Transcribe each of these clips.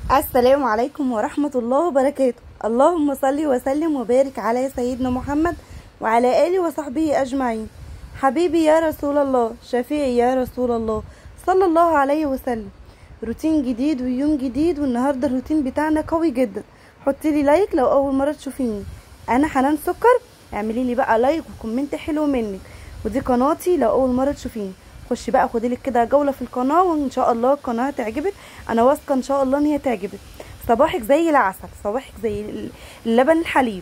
السلام عليكم ورحمة الله وبركاته اللهم صل وسلم وبارك على سيدنا محمد وعلى آله وصحبه أجمعين حبيبي يا رسول الله شفيعي يا رسول الله صلى الله عليه وسلم روتين جديد ويوم جديد والنهاردة الروتين بتاعنا قوي جدا حطي لي لايك لو أول مرة تشوفيني أنا حنان سكر اعملي لي بقى لايك وكومنت حلو منك ودي قناتي لو أول مرة تشوفيني خشي بقى خدي لك كده جوله في القناه وان شاء الله القناه هتعجبك انا واثقه ان شاء الله ان هي تعجبك صباحك زي العسل صباحك زي اللبن الحليب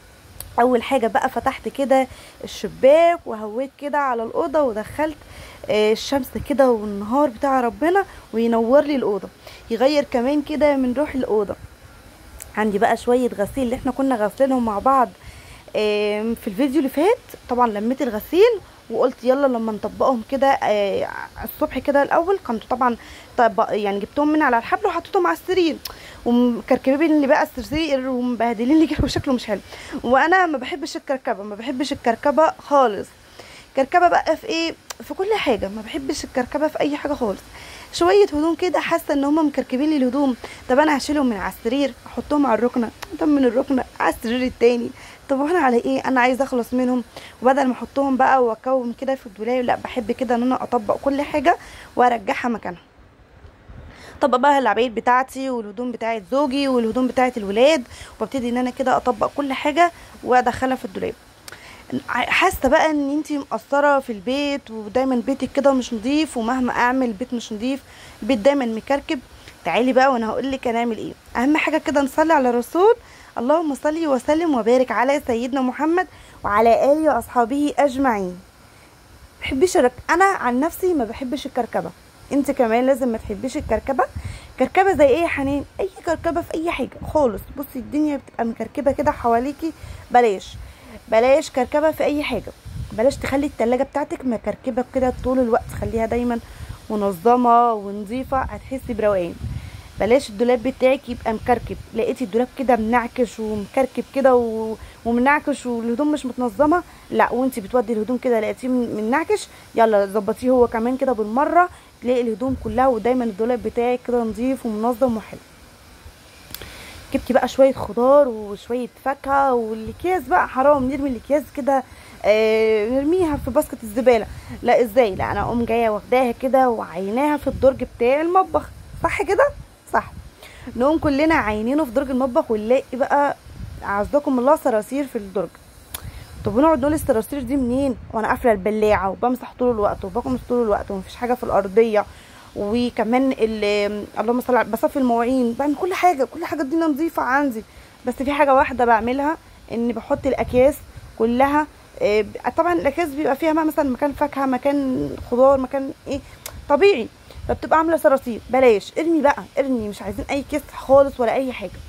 اول حاجه بقى فتحت كده الشباك وهويت كده على الاوضه ودخلت آه، الشمس كده والنهار بتاع ربنا وينور لي الاوضه يغير كمان كده من روح الاوضه عندي بقى شويه غسيل اللي احنا كنا غاسلينهم مع بعض آم، في الفيديو اللي فات طبعا لميت الغسيل وقلت يلا لما نطبقهم كده آه، الصبح كده الاول كنت طبعا طبق يعني جبتهم من على الحبل وحطيتهم على السرير ومكركبين لي بقى السرير ومبهدلين لي كده وشكله مش حلو وانا ما بحبش الكركبه ما بحبش الكركبه خالص كركبه بقى في ايه في كل حاجه ما بحبش الكركبه في اي حاجه خالص شويه هدوم كده حاسه ان هم مكركبين لي الهدوم طب انا هشيلهم من على السرير احطهم على الركنه طب من الركنه على السرير التاني طب وانا على ايه انا عايزه اخلص منهم وبدل ما احطهم بقى واكوم كده في الدولاب لا بحب كده ان انا اطبق كل حاجه وارجعها مكانها طبق بقى العبايات بتاعتي والهدوم بتاعت زوجي والهدوم بتاعت الولاد وابتدي ان انا كده اطبق كل حاجه وادخلها في الدولاب حاسه بقى ان انتي مقصره في البيت ودايما بيتك كده مش نظيف ومهما اعمل البيت مش نظيف البيت دايما مكركب تعالي بقى وانا هقول لك هنعمل ايه اهم حاجه كده نصلي على الرسول اللهم صل وسلم وبارك على سيدنا محمد وعلى اله واصحابه اجمعين بحبش الرك... انا عن نفسي ما بحبش الكركبه انت كمان لازم ما تحبيش الكركبه كركبه زي ايه يا حنان اي كركبه في اي حاجه خالص بصي الدنيا بتبقى مكركبه كده حواليكي بلاش بلاش كركبه في اي حاجه بلاش تخلي التلاجة بتاعتك مكركبه كده طول الوقت خليها دايما منظمه ونظيفه هتحسي بروقان بلاش الدولاب بتاعك يبقى مكركب لقيتي الدولاب كده منعكش ومكركب كده و... ومنعكش والهدوم مش متنظمه لا وانت بتودي الهدوم كده لقيتيه من- منعكش يلا ظبطيه هو كمان كده بالمره تلاقي الهدوم كلها ودايما الدولاب بتاعك كده نظيف ومنظم وحلو جبتي بقى شويه خضار وشويه فاكهه والاكياس بقى حرام نرمي الاكياس كده آه نرميها في باسكت الزباله لا ازاي لا انا اقوم جايه واخداها كده وعيناها في الدرج بتاع المطبخ صح كده صح نقوم كلنا عينينه في درج المطبخ ونلاقي بقى عزكم الله صراصير في الدرج طب ونقعد نقول الصراصير دي منين وانا قافله البلاعه وبمسح طول الوقت وبكنس طول الوقت ومفيش حاجه في الارضيه وكمان ال- اللهم صل على بصفي المواعين بعمل كل حاجه كل حاجه دي نظيفه عندي بس في حاجه واحده بعملها ان بحط الاكياس كلها آه، طبعا الاكياس بيبقى فيها بقى مثلا مكان فاكهه مكان خضار مكان ايه طبيعي فبتبقى عامله صراصير بلاش ارمي بقى ارمي مش عايزين اي كيس خالص ولا اي حاجه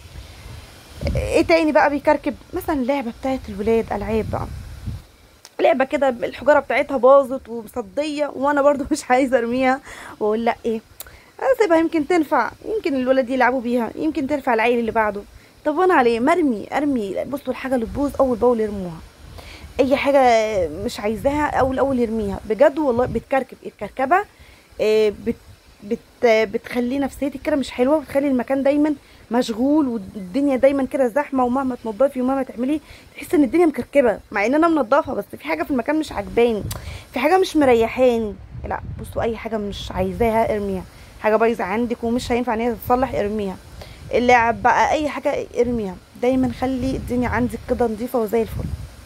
ايه تاني بقى بيكركب مثلا اللعبه بتاعت الولاد العاب بقى لعبه كده الحجاره بتاعتها باظت ومصديه وانا برضو مش عايزه ارميها واقول لا ايه اسيبها يمكن تنفع يمكن الولاد يلعبوا بيها يمكن تنفع العيل اللي بعده طب وانا عليه مرمي ارمي بصوا الحاجه اللي تبوظ اول باول يرموها اي حاجه مش عايزاها اول اول يرميها بجد والله بتكركب الكركبه آه، بت بت بتخلي نفسيتك كده مش حلوه بتخلي المكان دايما مشغول والدنيا دايما كده زحمه ومهما تنضفي ومهما تعملي تحس ان الدنيا مكركبه مع ان انا منضفه بس في حاجه في المكان مش عجباني في حاجه مش مريحاني لا بصوا اي حاجه مش عايزاها ارميها حاجه بايظه عندك ومش هينفع ان هي تتصلح ارميها اللعب بقى اي حاجه ارميها دايما خلي الدنيا عندك كده نظيفه وزي الفل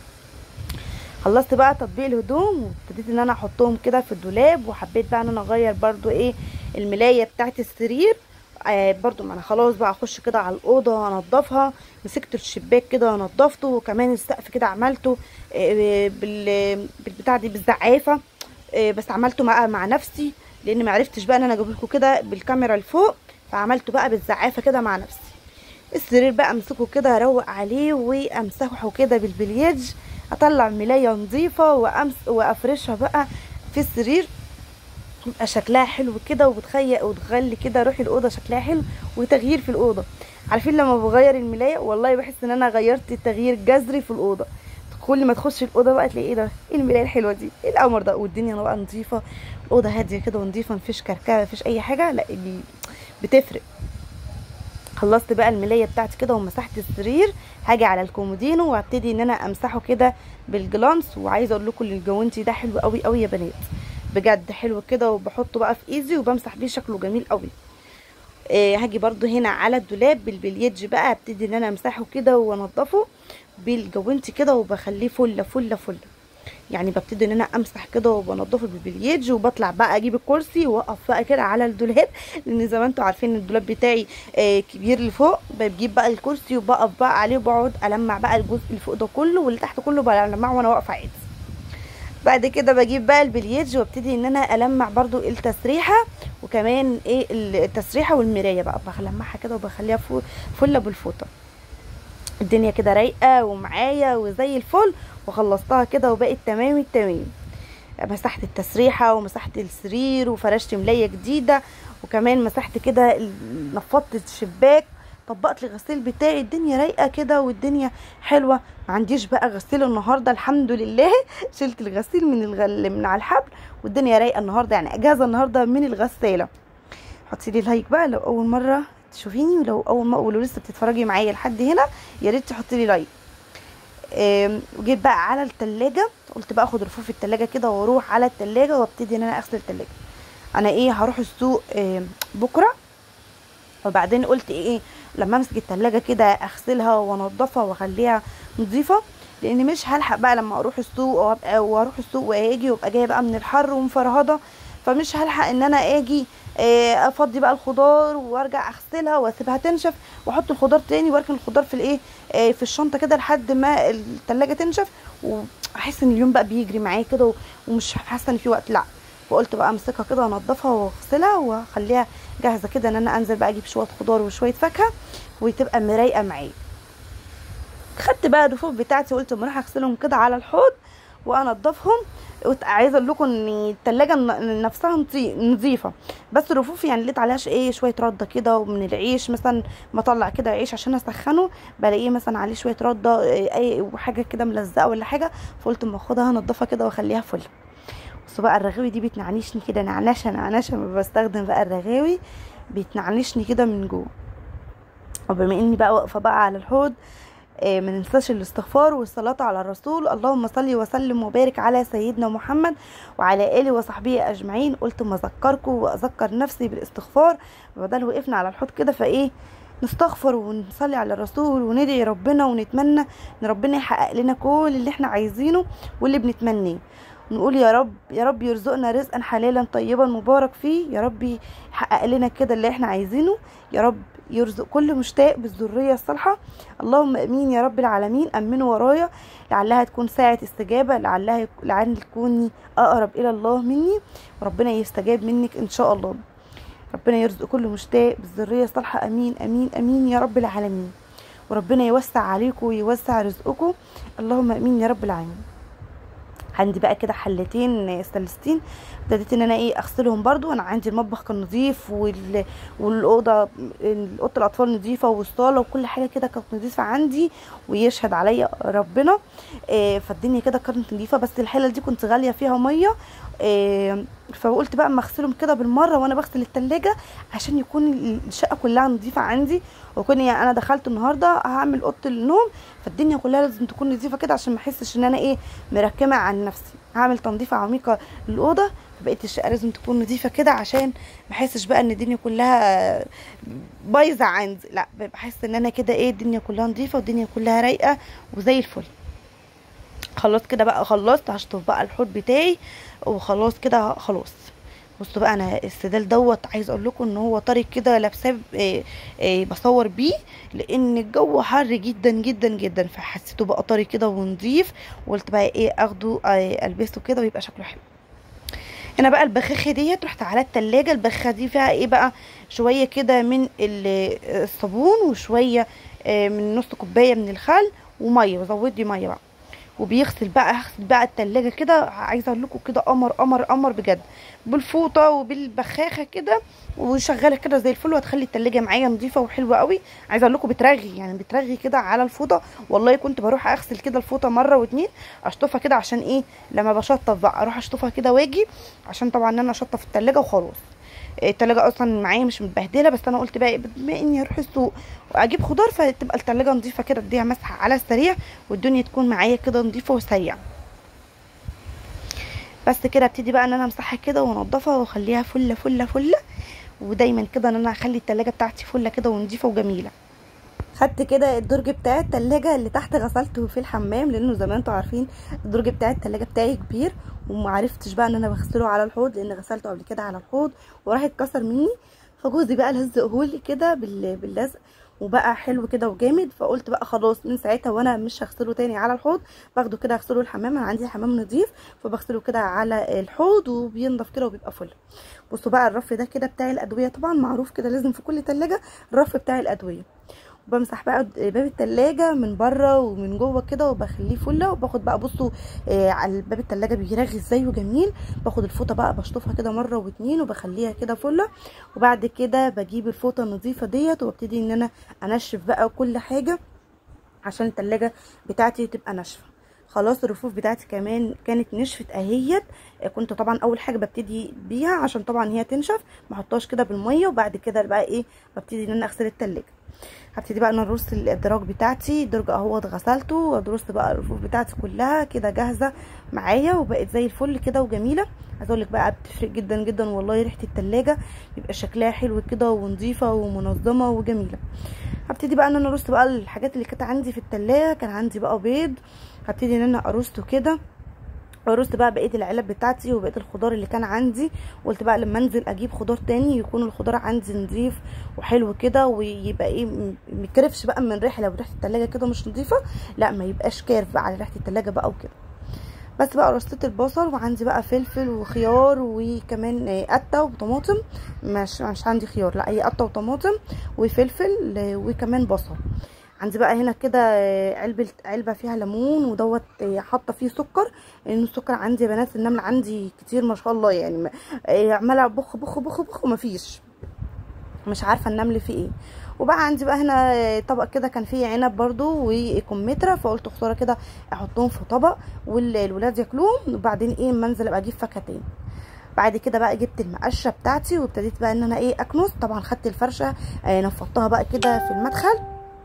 خلصت بقى تطبيق الهدوم وابتديت ان انا احطهم كده في الدولاب وحبيت بقى ان انا اغير برضو ايه الملايه بتاعت السرير آه برضو ما انا خلاص بقى اخش كده على الاوضه انضفها مسكت الشباك كده نضفته وكمان السقف كده عملته آه بال بالبتاع دي بالزعافه آه بس عملته مع مع نفسي لان ما عرفتش بقى ان انا اجيب لكم كده بالكاميرا لفوق فعملته بقى بالزعافه كده مع نفسي السرير بقى امسكه كده اروق عليه وامسحه كده بالبلياج اطلع ملايه نظيفه وامس وافرشها بقى في السرير يبقى شكلها حلو كده وبتخيق وتخلي كده روح الاوضه شكلها حلو وتغيير في الاوضه عارفين لما بغير الملايه والله بحس ان انا غيرت تغيير جذري في الاوضه كل ما تخش الاوضه بقى تلاقي ايه ده ايه الملايه الحلوه دي ايه القمر ده والدنيا بقى نظيفه الاوضه هاديه كده ونظيفه مفيش كركبه مفيش اي حاجه لا دي بتفرق خلصت بقى الملايه بتاعتي كده ومسحت السرير هاجي على الكومودينو وابتدي ان انا امسحه كده بالجلانس وعايزه اقول لكم الجوانتي ده حلو قوي قوي يا بنات بجد حلو كده وبحطه بقى في ايزي وبمسح بيه شكله جميل قوي آه هاجي برضو هنا على الدولاب بالبليج بقى ابتدي ان انا امسحه كده وانضفه بالجوانتي كده وبخليه فله فله فله يعني ببتدي ان انا امسح كده وبنضفه بالبليج وبطلع بقى اجيب الكرسي واقف بقى كده على الدولاب لان زي ما انتم عارفين الدولاب بتاعي آه كبير لفوق بجيب بقى الكرسي وبقف بقى عليه وبقعد المع بقى الجزء اللي فوق ده كله واللي تحت كله بلمعه وانا واقفه عادي بعد كده بجيب بقى البليج وابتدي ان انا المع برضو التسريحه وكمان ايه التسريحه والمرايه بقى بلمعها كده وبخليها فله بالفوطه الدنيا كده رايقه ومعايا وزي الفل وخلصتها كده وبقت تمام التمام مسحت التسريحه ومسحت السرير وفرشت ملايه جديده وكمان مسحت كده نفضت الشباك طبقت الغسيل بتاعي الدنيا رايقه كده والدنيا حلوه ما عنديش بقى غسيل النهارده الحمد لله شلت الغسيل من الغل من على الحبل والدنيا رايقه النهارده يعني اجازه النهارده من الغساله حطي لي لايك بقى لو اول مره تشوفيني ولو اول ما ولو لسه بتتفرجي معايا لحد هنا يا ريت تحطي لي لايك وجيت بقى على التلاجة قلت بقى اخد رفوف التلاجة كده واروح على التلاجة وابتدي ان انا اغسل التلاجة انا ايه هروح السوق بكره وبعدين قلت ايه لما امسك التلاجة كده اغسلها وانضفها واخليها نظيفه لان مش هلحق بقى لما اروح السوق وابقى واروح السوق واجي وابقى جايه بقى من الحر ومفرهده فمش هلحق ان انا اجي افضي بقى الخضار وارجع اغسلها واسيبها تنشف واحط الخضار تاني واركن الخضار في الايه في الشنطه كده لحد ما التلاجة تنشف واحس ان اليوم بقى بيجري معايا كده ومش حاسه ان في وقت لا فقلت بقى امسكها كده وانضفها واغسلها واخليها جاهزه كده ان انا انزل بقى اجيب شويه خضار وشويه فاكهه وتبقى مرايقه معايا خدت بقى الرفوف بتاعتي وقلت اما اروح اغسلهم كده على الحوض وانضفهم عايزه اقول لكم ان التلاجة نفسها نظيفه بس الرفوف يعني لقيت عليها ايه شويه رده كده ومن العيش مثلا ما اطلع كده عيش عشان اسخنه بلاقيه مثلا عليه شويه رده اي وحاجه كده ملزقه ولا حاجه فقلت اما اخدها انضفها كده واخليها فل بصوا بقى الرغاوي دي بتنعنشني كده نعنشه نعنشه ما بستخدم بقى الرغاوي بتنعنشني كده من جوه وبما اني بقى واقفه بقى على الحوض ما ننساش الاستغفار والصلاة على الرسول اللهم صل وسلم وبارك على سيدنا محمد وعلى آله وصحبه أجمعين قلت ما أذكركم وأذكر نفسي بالاستغفار بدل وقفنا على الحوض كده فإيه نستغفر ونصلي على الرسول وندعي ربنا ونتمنى ان ربنا يحقق لنا كل اللي احنا عايزينه واللي بنتمناه نقول يا رب يا رب يرزقنا رزقا حلالا طيبا مبارك فيه يا رب يحقق لنا كده اللي احنا عايزينه يا رب يرزق كل مشتاق بالذرية الصالحة اللهم امين يا رب العالمين امنوا ورايا لعلها تكون ساعة استجابة لعلها لعل تكوني اقرب الى الله مني وربنا يستجاب منك ان شاء الله ربنا يرزق كل مشتاق بالذرية الصالحة امين امين امين يا رب العالمين وربنا يوسع عليكم ويوسع رزقكم اللهم امين يا رب العالمين عندي بقى كده حلتين سلستين ابتديت ان انا ايه اغسلهم برضو انا عندي المطبخ كان نظيف وال... والاوضه اوضه الاطفال نظيفه والصاله وكل حاجه كده كانت نظيفه عندي ويشهد عليا ربنا إيه فالدنيا كده كانت نظيفه بس الحله دي كنت غاليه فيها ميه إيه فقلت بقى اما اغسلهم كده بالمره وانا بغسل التلاجة عشان يكون الشقه كلها نظيفه عندي وكون يعني انا دخلت النهارده هعمل اوضه النوم فالدنيا كلها لازم تكون نظيفه كده عشان ما احسش ان انا ايه مركمه عن نفسي هعمل تنظيفه عميقه للاوضه بقيت الشقه لازم تكون نظيفه كده عشان ما احسش بقى ان الدنيا كلها بايظه عندي لا بحس ان انا كده ايه الدنيا كلها نظيفه والدنيا كلها رايقه وزي الفل خلاص كده بقى خلصت هشطف بقى الحوض بتاعي وخلاص كده خلاص بصوا بقى انا السدال دوت عايز اقول لكم ان هو طري كده لابساه إيه إيه بصور بيه لان الجو حر جدا جدا جدا فحسيته بقى طري كده ونظيف وقلت بقى ايه اخده إيه البسه كده ويبقى شكله حلو هنا بقى البخاخه ديت رحت على التلاجة البخاخه دي فيها ايه بقى شويه كده من الصابون وشويه من نص كوبايه من الخل وميه وزود لي ميه بقى وبيغسل بقى هغسل بقى التلاجة كده عايزه اقول لكم كده قمر قمر قمر بجد بالفوطه وبالبخاخه كده وشغاله كده زي الفل وهتخلي التلاجة معايا نظيفه وحلوه قوي عايزه اقول لكم بترغي يعني بترغي كده على الفوطه والله كنت بروح اغسل كده الفوطه مره واتنين اشطفها كده عشان ايه لما بشطف بقى اروح اشطفها كده واجي عشان طبعا انا اشطف التلاجة وخلاص التلاجة اصلا معايا مش متبهدله بس انا قلت بقى إيه، بما اني اروح السوق واجيب خضار فتبقى التلاجة نظيفه كده اديها مسحه على السريع والدنيا تكون معايا كده نظيفه وسريعه بس كده ابتدي بقى ان انا امسحها كده وانضفها واخليها فله فله فله ودايما كده ان انا اخلي التلاجة بتاعتي فله كده ونظيفه وجميله خدت كده الدرج بتاع التلاجة اللي تحت غسلته في الحمام لانه زي ما انتوا عارفين الدرج بتاع التلاجة بتاعي كبير ومعرفتش بقى ان انا بغسله على الحوض لان غسلته قبل كده على الحوض وراح اتكسر مني فجوزي بقى لزقهولي كده بال- باللزق وبقى حلو كده وجامد فقلت بقى خلاص من ساعتها وانا مش هغسله تاني على الحوض باخده كده اغسله الحمام انا عندي حمام نظيف فبغسله كده على الحوض وبينضف كده وبيبقى فل بصوا بقى الرف ده كده بتاع الادويه طبعا معروف كده لازم في كل تلاجة الرف بتاع الادويه وبمسح بقى باب التلاجة من بره ومن جوه كده وبخليه فله وباخد بقى بصوا آه على باب التلاجة بيرغي ازاي وجميل باخد الفوطه بقى بشطفها كده مره واتنين وبخليها كده فله وبعد كده بجيب الفوطه النظيفه ديت وابتدي ان انا انشف بقى كل حاجه عشان التلاجة بتاعتي تبقى ناشفه خلاص الرفوف بتاعتي كمان كانت نشفت اهيت آه، كنت طبعا اول حاجه ببتدي بيها عشان طبعا هي تنشف ما احطهاش كده بالميه وبعد كده بقى ايه ببتدي ان انا اغسل التلاجة هبتدي بقى ان انا ارص الادراج بتاعتي الدرج اهوت غسلته وادرس بقى الرفوف بتاعتي كلها كده جاهزه معايا وبقت زي الفل كده وجميله عايزه اقول لك بقى بتفرق جدا جدا والله ريحه التلاجة بيبقى شكلها حلو كده ونظيفه ومنظمه وجميله هبتدي بقى ان انا ارص بقى الحاجات اللي كانت عندي في التلاجة كان عندي بقى بيض هبتدي ان انا ارصه كده ورصت بقى بقيه العلب بتاعتي وبقيه الخضار اللي كان عندي قلت بقى لما انزل اجيب خضار تاني يكون الخضار عندي نظيف وحلو كده ويبقى ايه م- مكرفش بقى من ريحه لو ريحه التلاجة كده مش نظيفه لا ما يبقاش كارف بقى على ريحه التلاجة بقى وكده بس بقى رصيت البصل وعندي بقى فلفل وخيار وكمان آه، قته وطماطم مش مش عندي خيار لا هي قته وطماطم وفلفل آه، وكمان بصل عندي بقى هنا كده آه، علبه علبه فيها ليمون ودوت آه، حاطه فيه سكر لان السكر عندي يا بنات النمل عندي كتير ما شاء الله يعني ما- آه، عماله بخ بخ بخ بخ ومفيش مش عارفه النمل فيه ايه وبقى عندي بقى هنا آه، طبق كده كان فيه عنب برضو وكمثرى فقلت خساره كده احطهم في طبق والولاد ياكلوهم وبعدين ايه اما انزل ابقى اجيب فاكهه تاني بعد كده بقى جبت المقشه بتاعتي وابتديت بقى ان انا ايه اكنس طبعا خدت الفرشه آه، نفضتها بقى كده في المدخل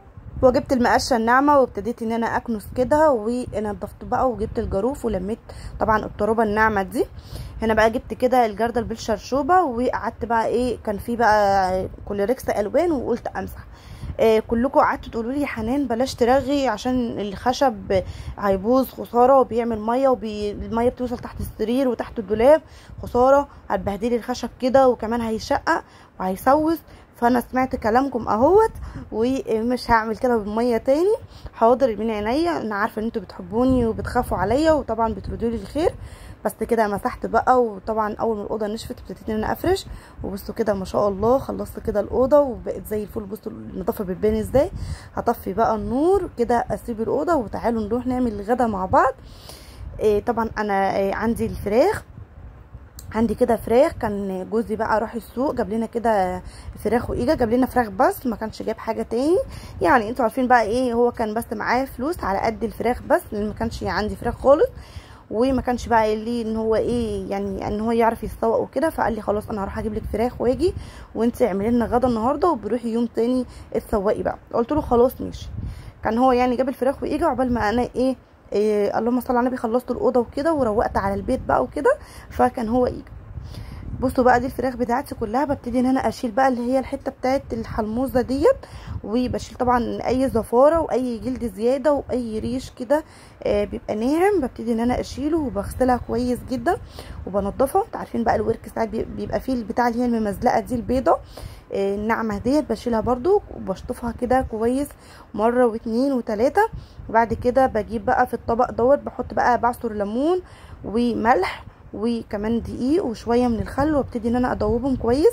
وجبت المقشه الناعمه وابتديت ان انا اكنس كده ونضفت بقى وجبت الجاروف ولميت طبعا الترابه الناعمه دي هنا بقى جبت كده الجردل بالشرشوبه وقعدت بقى ايه كان في بقى كوليركس الوان وقلت امسح آه كلكم قعدتوا تقولوا لي يا حنان بلاش ترغي عشان الخشب هيبوظ خساره وبيعمل ميه والميه بتوصل تحت السرير وتحت الدولاب خساره هتبهدلي الخشب كده وكمان هيشقق وهيسوس فانا سمعت كلامكم اهوت ومش هعمل كده بالميه تاني حاضر من عينيا انا عارفه ان انتوا بتحبوني وبتخافوا عليا وطبعا بتردوا لي الخير بس كده مسحت بقى وطبعا اول ما الاوضه نشفت ابتديت ان انا افرش وبصوا كده ما شاء الله خلصت كده الاوضه وبقت زي الفل بصوا النظافه بتبان ازاي هطفي بقى النور كده اسيب الاوضه وتعالوا نروح نعمل الغدا مع بعض إيه طبعا انا إيه عندي الفراخ عندي كده فراخ كان جوزي بقى راح السوق جاب لنا كده فراخ وايجا جاب لنا فراخ بس ما كانش جايب حاجه تاني يعني انتوا عارفين بقى ايه هو كان بس معاه فلوس على قد الفراخ بس لان ما كانش عندي فراخ خالص وما كانش بقى قايل لي ان هو ايه يعني ان هو يعرف يتسوق وكده فقال لي خلاص انا هروح اجيب لك فراخ واجي وانت اعملي لنا غدا النهارده وبروحي يوم تاني اتسوقي بقى قلت له خلاص ماشي كان هو يعني جاب الفراخ واجا عقبال ما انا ايه, إيه اللهم صل على النبي خلصت الاوضه وكده وروقت على البيت بقى وكده فكان هو اجا بصوا بقى دي الفراخ بتاعتي كلها ببتدي ان انا اشيل بقى اللي هي الحته بتاعت الحلموزه ديت وبشيل طبعا اي زفاره واي جلد زياده واي ريش كده آه بيبقى ناعم ببتدي ان انا اشيله وبغسلها كويس جدا وبنضفها انتوا عارفين بقى الورك ساعات بيبقى فيه البتاع اللي هي الممزلقه دي البيضه آه الناعمه ديت بشيلها برده وبشطفها كده كويس مره واتنين وتلاته وبعد كده بجيب بقى في الطبق دوت بحط بقى بعصر ليمون وملح وكمان دقيق وشويه من الخل وابتدي ان انا ادوبهم كويس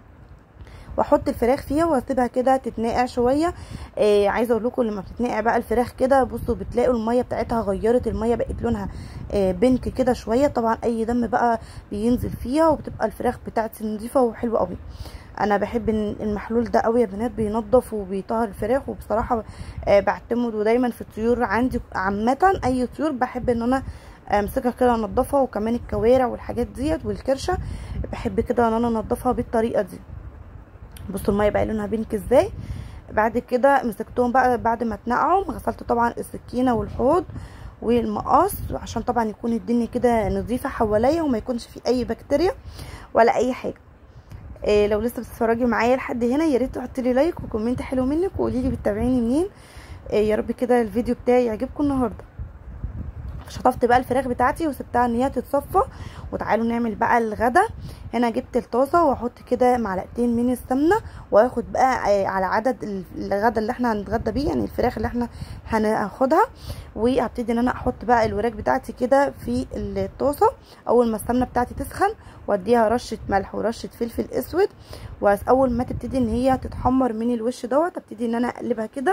واحط الفراخ فيها واسيبها كده تتنقع شويه آه عايزه اقول لكم لما بتتنقع بقى الفراخ كده بصوا بتلاقوا الميه بتاعتها غيرت الميه بقت لونها آه بينك كده شويه طبعا اي دم بقى بينزل فيها وبتبقى الفراخ بتاعتي نظيفه وحلوه قوي انا بحب المحلول ده قوي يا بنات بينضف وبيطهر الفراخ وبصراحه آه بعتمده دايما في الطيور عندي عامه اي طيور بحب ان انا امسكها كده انضفها وكمان الكوارع والحاجات ديت والكرشه بحب كده ان انا انضفها بالطريقه دي بصوا الميه بقى لونها بينك ازاي بعد كده مسكتهم بقى بعد ما اتنقعوا غسلت طبعا السكينه والحوض والمقص عشان طبعا يكون الدنيا كده نظيفه حواليا وما يكونش فيه اي بكتيريا ولا اي حاجه إيه لو لسه بتتفرجي معايا لحد هنا يا ريت تحطي لي لايك وكومنت حلو منك وقولي لي بتتابعيني منين إيه يا رب كده الفيديو بتاعي يعجبكم النهارده شطفت بقى الفراخ بتاعتي وسبتها ان هي تتصفى وتعالوا نعمل بقى الغدا هنا جبت الطاسه واحط كده معلقتين من السمنه واخد بقى على عدد الغدا اللي احنا هنتغدى بيه يعني الفراخ اللي احنا هناخدها وهبتدي ان انا احط بقى الوراك بتاعتي كده في الطاسه اول ما السمنه بتاعتي تسخن واديها رشه ملح ورشه فلفل اسود واول ما تبتدي ان هي تتحمر من الوش دوت ابتدي ان انا اقلبها كده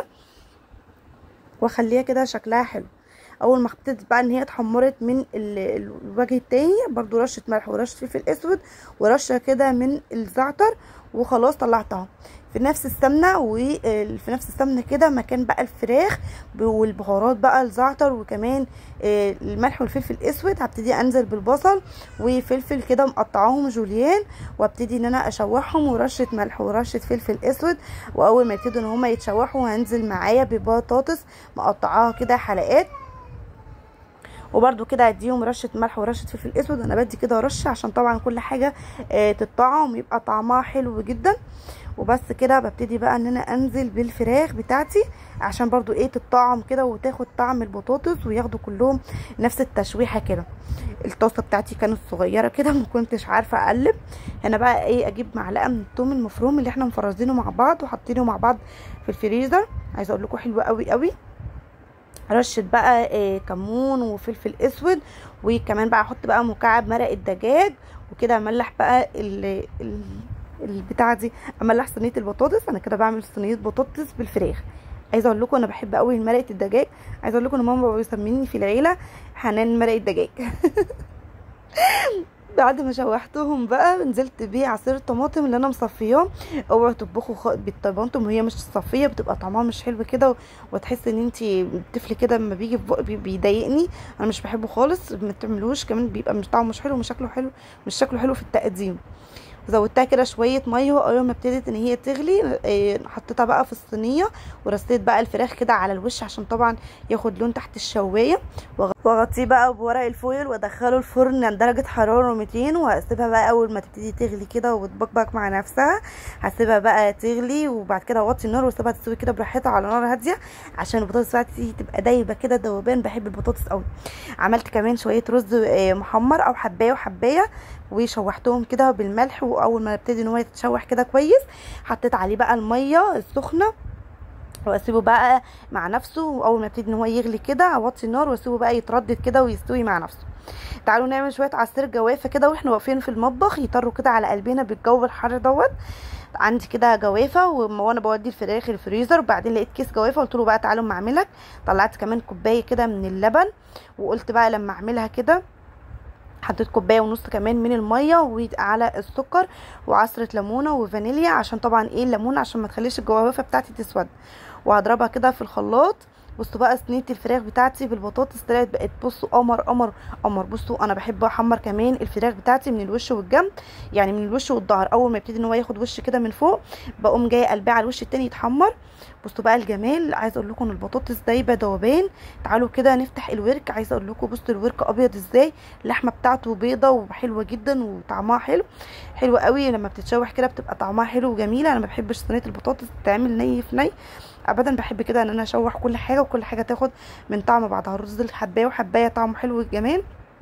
واخليها كده شكلها حلو اول ما ابتدت بقى ان هي اتحمرت من الوجه التاني برضو رشه ملح ورشه فلفل اسود ورشه كده من الزعتر وخلاص طلعتها في نفس السمنه وفي نفس السمنه كده مكان بقى الفراخ والبهارات بقى الزعتر وكمان الملح والفلفل الاسود هبتدي انزل بالبصل وفلفل كده مقطعاهم جوليان وابتدي ان انا اشوحهم ورشه ملح ورشه فلفل اسود واول ما يبتدوا ان هما يتشوحوا هنزل معايا ببطاطس مقطعاها كده حلقات وبرده كده اديهم رشه ملح ورشه فلفل اسود انا بدي كده رشه عشان طبعا كل حاجه آه تتطعم ويبقى طعمها حلو جدا وبس كده ببتدي بقى ان انا انزل بالفراخ بتاعتي عشان برضو ايه تتطعم كده وتاخد طعم البطاطس وياخدوا كلهم نفس التشويحه كده الطاسه بتاعتي كانت صغيره كده ما كنتش عارفه اقلب هنا بقى ايه اجيب معلقه من الثوم المفروم اللي احنا مفرزينه مع بعض وحاطينه مع بعض في الفريزر عايزه اقول لكم حلو قوي قوي رشه بقى إيه كمون وفلفل اسود وكمان بقى احط بقى مكعب مرق الدجاج وكده املح بقى ال ال البتاعه دي املح صينيه البطاطس انا كده بعمل صينيه بطاطس بالفراخ عايزه اقول لكم انا بحب قوي مرقه الدجاج عايزه اقول لكم ان ماما بيسميني في العيله حنان مرقه دجاج بعد ما شوحتهم بقى نزلت بيه عصير الطماطم اللي انا مصفياه اوعوا تطبخوا خ... بالطماطم وهي مش صفيه بتبقى طعمها مش حلو كده وتحس ان انت الطفل كده لما بيجي في بق بيضايقني انا مش بحبه خالص ما تعملوش كمان بيبقى مش طعمه مش حلو ومش شكله حلو مش شكله حلو في التقديم زودتها كده شويه ميه واول ما ابتدت ان هي تغلي حطيتها بقى في الصينيه ورصيت بقى الفراخ كده على الوش عشان طبعا ياخد لون تحت الشوايه واغطيه بقى بورق الفويل وادخله الفرن عند درجه حراره 200 وهسيبها بقى اول ما تبتدي تغلي كده وتبقبق مع نفسها هسيبها بقى تغلي وبعد كده اوطي النار واسيبها تستوي كده براحتها على نار هاديه عشان البطاطس بتاعتي تبقى دايبه كده ذوبان بحب البطاطس قوي عملت كمان شويه رز محمر او حبايه وحبايه وشوحتهم كده بالملح واول ما ابتدي ان هو يتشوح كده كويس حطيت عليه بقى الميه السخنه واسيبه بقى مع نفسه واول ما يبتدي ان هو يغلي كده اوطي النار واسيبه بقى يتردد كده ويستوي مع نفسه تعالوا نعمل شويه عصير جوافه كده واحنا واقفين في المطبخ يطروا كده على قلبنا بالجو الحر دوت عندي كده جوافه وانا بودي الفراخ الفريزر وبعدين لقيت كيس جوافه قلت له بقى تعالوا اما اعملك طلعت كمان كوبايه كده من اللبن وقلت بقى لما اعملها كده حطيت كوبايه ونص كمان من الميه وعلى السكر وعصره ليمونه وفانيليا عشان طبعا ايه الليمون عشان ما تخليش الجوافه بتاعتي تسود وهضربها كده في الخلاط بصوا بقى صينيه الفراخ بتاعتي بالبطاطس طلعت بقت بصوا قمر قمر قمر بصوا انا بحب احمر كمان الفراخ بتاعتي من الوش والجنب يعني من الوش والظهر اول ما يبتدي ان هو ياخد وش كده من فوق بقوم جايه قلبيه على الوش التاني يتحمر بصوا بقى الجمال عايزه اقول لكم ان البطاطس دايبه ذوبان تعالوا كده نفتح الورك عايزه اقول لكم بصوا الورك ابيض ازاي اللحمه بتاعته بيضه وحلوه جدا وطعمها حلو حلوه قوي لما بتتشوح كده بتبقى طعمها حلو وجميله انا ما بحبش صينيه البطاطس تتعمل ني في ني ابدا بحب كده ان انا اشوح كل حاجه وكل حاجه تاخد من طعم بعضها الرز الحبايه وحبايه طعمه حلو جمال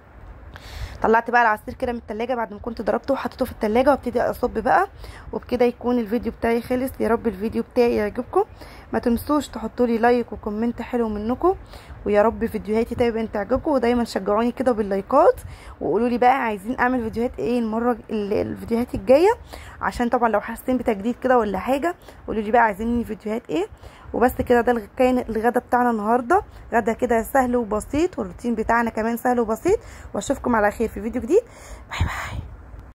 طلعت بقى العصير كده من التلاجة بعد ما كنت ضربته وحطيته في التلاجة وابتدي اصب بقى وبكده يكون الفيديو بتاعي خلص يا رب الفيديو بتاعي يعجبكم ما تنسوش تحطوا لي لايك وكومنت حلو منكم ويا رب فيديوهاتي دايما تعجبكم ودايما شجعوني كده باللايكات وقولوا لي بقى عايزين اعمل فيديوهات ايه المره الفيديوهات الجايه عشان طبعا لو حاسين بتجديد كده ولا حاجه قولوا لي بقى عايزين فيديوهات ايه وبس كده ده كان الغدا بتاعنا النهارده غدا كده سهل وبسيط والروتين بتاعنا كمان سهل وبسيط واشوفكم على خير في فيديو جديد باي باي